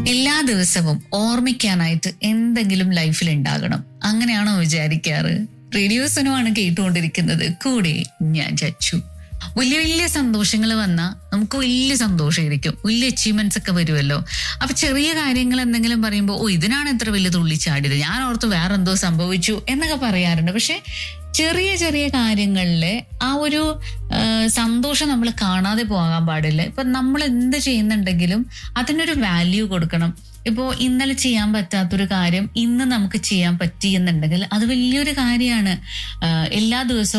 എല്ലാ ദിവസവും ഓർമ്മിക്കാനായിട്ട് എന്തെങ്കിലും ലൈഫിൽ ഉണ്ടാകണം അങ്ങനെയാണോ വിചാരിക്കാറ് റേഡിയോസനുമാണ് കേട്ടുകൊണ്ടിരിക്കുന്നത് കൂടെ ഞാൻ ചച്ചു വലിയ വലിയ സന്തോഷങ്ങൾ വന്നാൽ നമുക്ക് വലിയ സന്തോഷമായിരിക്കും വലിയ അച്ചീവ്മെന്റ്സ് ഒക്കെ വരുമല്ലോ അപ്പൊ ചെറിയ കാര്യങ്ങൾ എന്തെങ്കിലും പറയുമ്പോൾ ഓ ഇതിനാണ് ഇത്ര വലിയ തുള്ളിച്ചാടിയത് ഞാൻ ഓർത്ത് വേറെ എന്തോ സംഭവിച്ചു എന്നൊക്കെ പറയാറുണ്ട് പക്ഷെ ചെറിയ ചെറിയ കാര്യങ്ങളില് ആ ഒരു ആ, സന്തോഷം നമ്മൾ കാണാതെ പോകാൻ പാടില്ല ഇപ്പൊ നമ്മൾ എന്ത് ചെയ്യുന്നുണ്ടെങ്കിലും അതിനൊരു വാല്യൂ കൊടുക്കണം ഇപ്പോൾ ഇന്നലെ ചെയ്യാൻ പറ്റാത്തൊരു കാര്യം ഇന്ന് നമുക്ക് ചെയ്യാൻ പറ്റി എന്നുണ്ടെങ്കിൽ അത് വലിയൊരു കാര്യമാണ് ആ, എല്ലാ ദിവസവും